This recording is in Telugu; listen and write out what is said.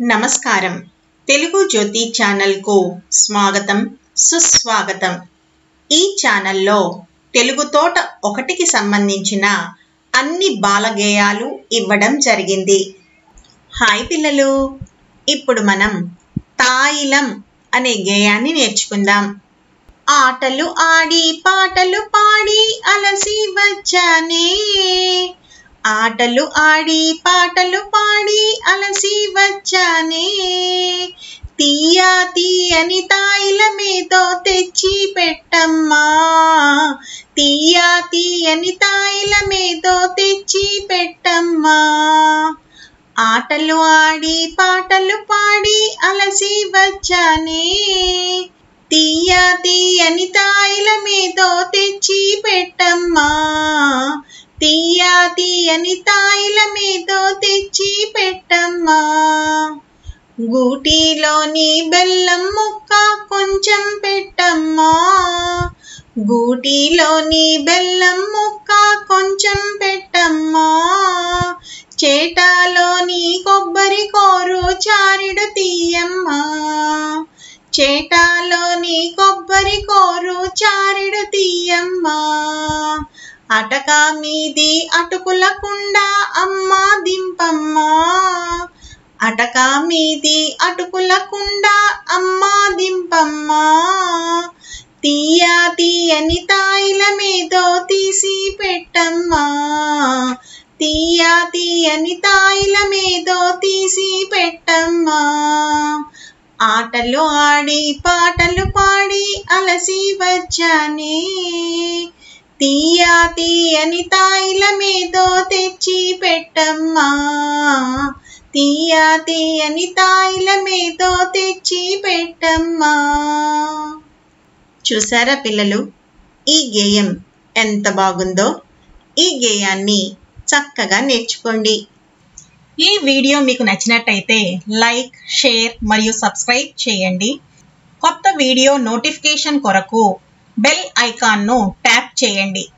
నమస్కారం తెలుగు జ్యోతి ఛానల్కు స్వాగతం సుస్వాగతం ఈ ఛానల్లో తెలుగు తోట ఒకటికి సంబంధించిన అన్ని బాలగేయాలు ఇవ్వడం జరిగింది హాయ్ పిల్లలు ఇప్పుడు మనం తాయిలం అనే గేయాన్ని నేర్చుకుందాం ఆటలు ఆడి పాటలు పాడి అలసి వచ్చానే ఆటలు ఆడి పాటలు పాడి అలసి వచ్చానే తీయా తీయని తాయిలమేదో తెచ్చి పెట్టమ్మా తీయా తీయని తాయిలమేదో తెచ్చి పెట్టమ్మా ఆటలు ఆడి పాటలు పాడి అలసి వచ్చానే తీయా తీయని తాయిలమేదో తెచ్చి పెట్టమ్మా తీయా తీయని తాయిలమేదో తెచ్చి పెట్టమ్మా గూటిలోని బెల్లం ముక్క కొంచెం పెట్టమ్మా గూటిలోని బెల్లం ముక్క కొంచెం పెట్టమ్మా చేటాలోని కొబ్బరి కోరు చారిడు తీయమ్మా చేటాలోని కొబ్బరి కోరు చారిడు తీయమ్మా అటక మీది అటుకుల కుండ అమ్మా దింపమ్మా అటక మీది అటుకుల కుండ అమ్మా దింపమ్మా తీయా తీయని తాయిలమేదో తీసి పెట్టమ్మా తీయా తీయని తాయిలమేదో తీసి పెట్టమ్మా ఆటలు ఆడి పాటలు పాడి అలసి వచ్చానే తీయా తీయని తాయిలమేదో తెచ్చి పెట్టమ్మా తీయా తీయని తాయిలమేదో తెచ్చి పెట్టమ్మా చూసారా పిల్లలు ఈ గేయం ఎంత బాగుందో ఈ గేయాన్ని చక్కగా నేర్చుకోండి ఈ వీడియో మీకు నచ్చినట్టయితే లైక్ షేర్ మరియు సబ్స్క్రైబ్ చేయండి కొత్త వీడియో నోటిఫికేషన్ కొరకు బెల్ ఐకాన్ను ట్యాప్ చేయండి